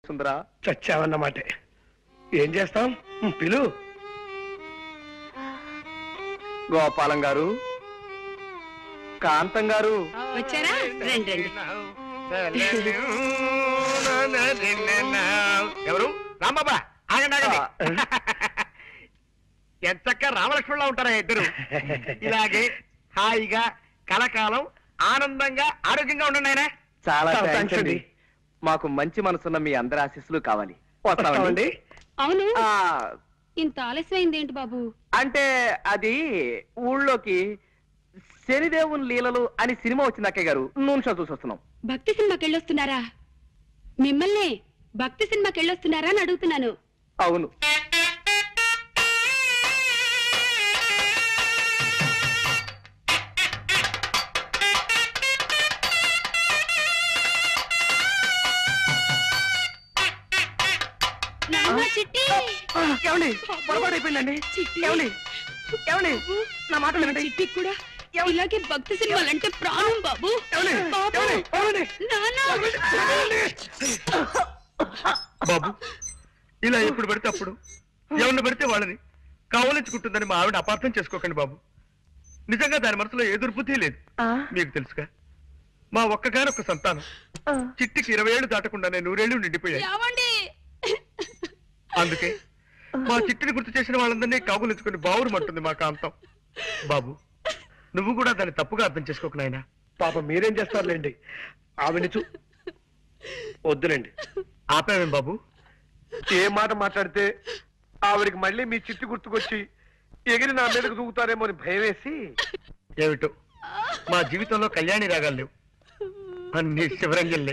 వస్తుందిరా చచ్చావన్నమాటే ఏం చేస్తాం ఉం, పిలు గోపాలం గారు కాంతం గారు వచ్చారా రండి రండి ఎవరు రాంబాబా ఆగండి ఆగండి ఆ. ఎంచక్క రామలక్ష్మణులా ఉంటారా ఇద్దరు ఇలాగే హాయిగా కలకాలం ఆనందంగా ఆరోగ్యంగా ఉండండి ఆయన చాలా చాలా థాంక్స్ థాంక్స్ అండి అండి. మాకు మంచి మనసున్న మీ అందరి ఆశీస్సులు కావాలి వస్తామండి వస్తామండి అవును ఆ, ఇంత ఆలస్యమైంది ఏంటి బాబు అంటే అది ఊళ్ళోకి శనిదేవుని లీలలు అని సినిమా వచ్చింది అక్కయ్య గారు నూనె షో చూసి వస్తున్నాం భక్తి సినిమాకి వెళ్ళొస్తున్నారా మిమ్మల్ని భక్తి సినిమాకి వెళ్ళొస్తున్నారా అని అడుగుతున్నాను అవును నాన్న చిట్టి ఆ, ఏమండి పొరపాటు అయిపోయిందండి చిట్టి. ఏమండి ఏమండి నా మాట వినండి చిట్టి కూడా ఇలాగే భక్తి సినిమాలంటే ప్రాణం బాబు ఏమండి? బాబు ఏమండి? ఏమండి? నాన్న బాబు ఇలా ఎప్పుడు పడితే అప్పుడు ఎవరిని పడితే వాళ్ళని కావలించుకుంటుందని మా ఆవిడ అపార్థం చేసుకోకండి బాబు నిజంగా దాని మనసులో ఏ దుర్బుద్ధి లేదు ఆ, మీకు తెలుసుగా మా ఒక్కగానొక్క సంతానం ఆ. చిట్టికి ఇరవై ఏళ్ళు దాటకుండానే నూరేళ్లు నిండిపోయాయి ఏమండి అందుకే మా చిట్టిని గుర్తు చేసిన వాళ్ళందరినీ కాగులించుకుని బావురుమంటుంది మా కాంతం బాబు నువ్వు కూడా దాన్ని తప్పుగా అర్థం చేసుకోక నాయనా పాప మీరేం చేస్తారులేండి ఆవిడ చూ వద్దులేండి ఆపావేం బాబు ఏ మాట మాట్లాడితే ఆవిడికి మళ్ళీ మీ చిట్టి గుర్తుకొచ్చి ఎగిరి నా మీదకు దూకుతారేమో అని భయం వేసి ఏమిటో మా జీవితంలో కళ్యాణి రాగాలు లేవు అన్ని శివరంజల్లే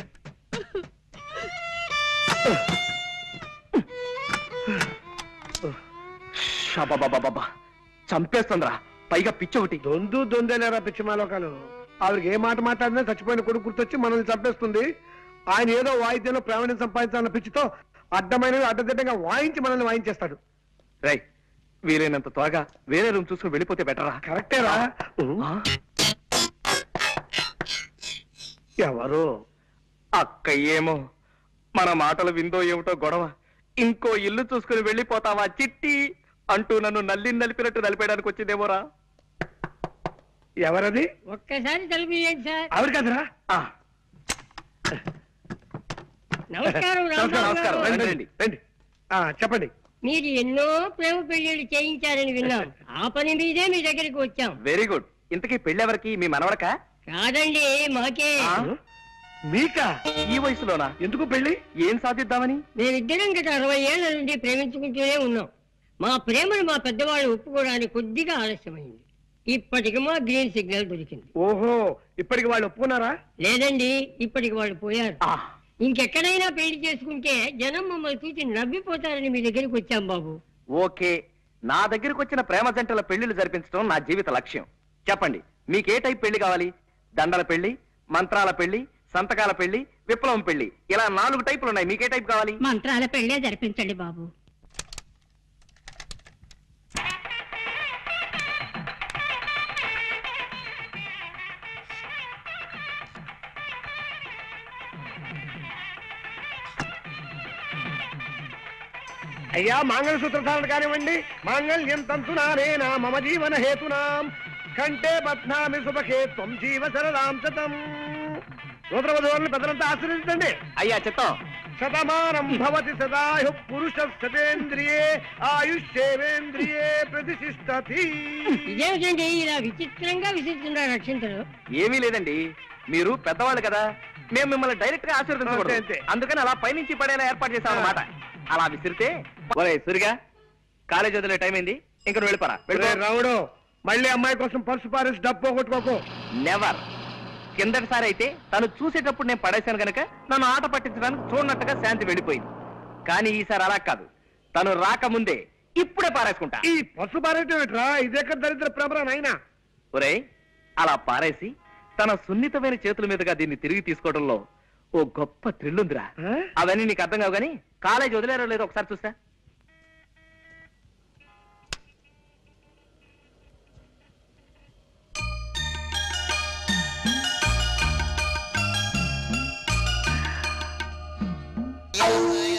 షాబాబాబాబా. చంపేస్తుందిరా పైగా పిచ్చి ఒకటి దొందు దొందేలేరా పిచ్చిమాలోకాలు ఆవిడకి ఏ మాట మాట్లాడినా చచ్చిపోయిన కొడుకు గుర్తొచ్చి మనల్ని చంపేస్తుంది ఆయన ఏదో వాయిద్యంలో ప్రావీణ్యం సంపాదించాలన్న పిచ్చితో అడ్డమైనవి అడ్డదిడ్డంగా వాయించి మనల్ని వాయించేస్తాడు రై వీలైనంత త్వరగా వేరే రూమ్ చూసుకుని వెళ్ళిపోతే బెటరా కరెక్టేరా ఆ? ఎవరు అక్క ఏమో మన మాటలు విందో ఏమిటో గొడవ ఇంకో ఇల్లు చూసుకుని వెళ్ళిపోతావా చిట్టి అంటూ నన్ను నల్లి నలిపినట్టు నలిపేయడానికి వచ్చిందేమోరా ఎవరది ఒక్కసారి తలుపు తీయండి సార్ ఆవిడ కదరా ఆ, నమస్కారం రాంబాబు నమస్కారం. గారు. రండి, రండి రండి ఆ, చెప్పండి మీరు ఎన్నో ప్రేమ పెళ్లిళ్ళు చేయించారని విన్నాం ఆ పని మీదే మీ దగ్గరికి వచ్చాం వెరీ గుడ్ ఇంతకీ పెళ్ళెవరికి మీ మనవడక కాదండి మాకే ఆ? మీకా ఈ వయసులోనా ఎందుకు పెళ్లి ఏం సాధిద్దామని మేమిద్దరం గత అరవై ఏళ్ల నుండి ప్రేమించుకుంటూనే ఉన్నాం మా ప్రేమను మా పెద్దవాళ్ళు ఒప్పుకోవడానికి కొద్దిగా ఆలస్యమైంది ఇప్పటికి మా గ్రీన్ సిగ్నల్ దొరికింది ఓహో ఇప్పటికి వాళ్ళు ఒప్పుకున్నారా లేదండి ఇప్పటికి వాళ్ళు పోయారు ఆ, ఇంకెక్కడైనా పెళ్లి చేసుకుంటే జనం మమ్మల్ని చూసి నవ్విపోతారని మీ దగ్గరికి వచ్చాం బాబు ఓకే నా దగ్గరకు వచ్చిన ప్రేమ జంటల పెళ్లిళ్ళు జరిపించడం నా జీవిత లక్ష్యం చెప్పండి మీకే టైప్ పెళ్లి కావాలి దండల పెళ్లి మంత్రాల పెళ్లి సంతకాల పెళ్లి విప్లవం పెళ్లి ఇలా నాలుగు టైపులు ఉన్నాయి మీకే టైప్ కావాలి మంత్రాల పెళ్ళే జరిపించండి బాబు అయ్యా మాంగళసూత్ర ధారణ కానివ్వండి మాంగళ్యం తంతునానేనా మమ జీవన హేతునాం కంటే బధ్నామి సుభకే త్వం జీవ సరదాం శతం సూత్రవధువులను పెద్దలంతా ఆశీర్వదించండి అయ్యా చిత్తం శతమానం భవతి సదాయు పురుష శతేంద్రియే ఆయుష్యేవేంద్రియే ప్రతిష్టతి ఇదేమిటండి ఇలా విచిత్రంగా విసిస్తున్నారు అక్షంతలు ఏమీ లేదండి మీరు పెద్దవాళ్ళు కదా మేము మిమ్మల్ని డైరెక్ట్ గా అంతే, అంతే. ఆశీర్వదించకూడదు అందుకని అలా పైనుంచి పడేలా ఏర్పాటు చేశాం అన్నమాట అలా విసిరితే ఒరే సూరిగా కాలేజ్ వదిలే టైం అయింది ఇంకా నువ్వు వెళ్ళిపోరా రే రావుడు మళ్ళీ అమ్మాయి కోసం పర్సు పారేసి డబ్బు పోగొట్టుకోకు నెవర్ కిందటిసారి అయితే తను చూసేటప్పుడు నేను పడేశాను గనక నన్ను ఆట పట్టించడానికి చూడనట్టుగా శాంతి వెళ్ళిపోయింది కానీ ఈసారి అలా కాదు తను రాకముందే ఇప్పుడే పారేసుకుంటా ఈ పర్సు పారేయటం ఏంట్రా ఇదేక దరిద్ర ప్రభరా నాయనా ఒరేయ్ అలా పారేసి తన సున్నితమైన చేతుల మీదుగా దీన్ని తిరిగి తీసుకోవడంలో ఓ గొప్ప థ్రిల్ ఉందిరా ఆ? అవన్నీ నీకు అర్థం కావు కానీ కాలేజ్ వదిలేరో లేదో ఒకసారి చూస్తా Yo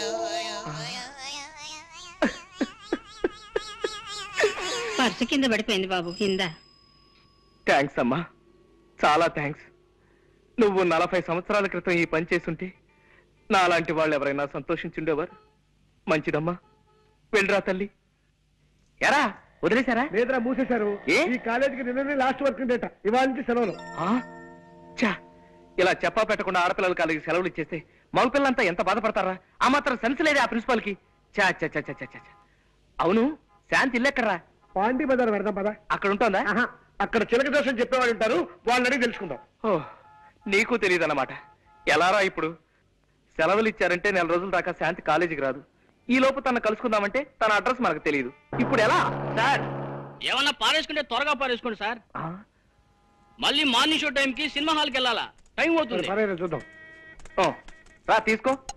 పర్సు కింద పడిపోయింది బాబు కింద థ్యాంక్స్ అమ్మా చాలా థ్యాంక్స్ నువ్వు నలభై సంవత్సరాల క్రితం ఈ పని చేసుంటే నాలాంటి వాళ్ళు ఎవరైనా సంతోషించుండేవారు మంచిదమ్మా వెళ్ళరా తల్లి ఎరా వదిలేశారా లేదురా మూసేశారు ఏ? ఈ కాలేజీకి నిన్ననే లాస్ట్ వర్క్ డేట ఇవాళ నుంచి సెలవులు ఆ? ఛా, ఇలా చెప్పా పెట్టకుండా ఆడపిల్లల కాలేజీ సెలవులు ఇచ్చేస్తే మగపిల్లంతా ఎంత బాధపడతారా ఆ మాత్రం సెన్స్ లేదే ఆ ప్రిన్సిపాల్ కి చా చా చా చా చా చా. అవును శాంతి ఇల్లెక్కడరా పాండి బజార్ పెడదాం పదా అక్కడ ఉంటుందా ఆహా, అక్కడ చిలక దోషం చెప్పేవాళ్ళు ఉంటారు వాళ్ళని అడిగి తెలుసుకుందాం ఓ నీకు తెలియదన్నమాట ఎలారా ఇప్పుడు సెలవులు ఇచ్చారంటే నెల రోజుల దాకా శాంతి కాలేజీకి రాదు ఈ లోపు తన కలుసుకుందామంటే తన అడ్రస్ మనకు తెలియదు ఇప్పుడు ఎలా సార్ ఏమన్నా పారేసుకుంటే త్వరగా పారేసుకోండి సార్ ఆ? మళ్ళీ మార్నింగ్ షో టైంకి సినిమా హాల్కి వెళ్ళాలా టైం అవుతుంది పర్వాలేదు చూద్దాం ఓ, రా తీసుకో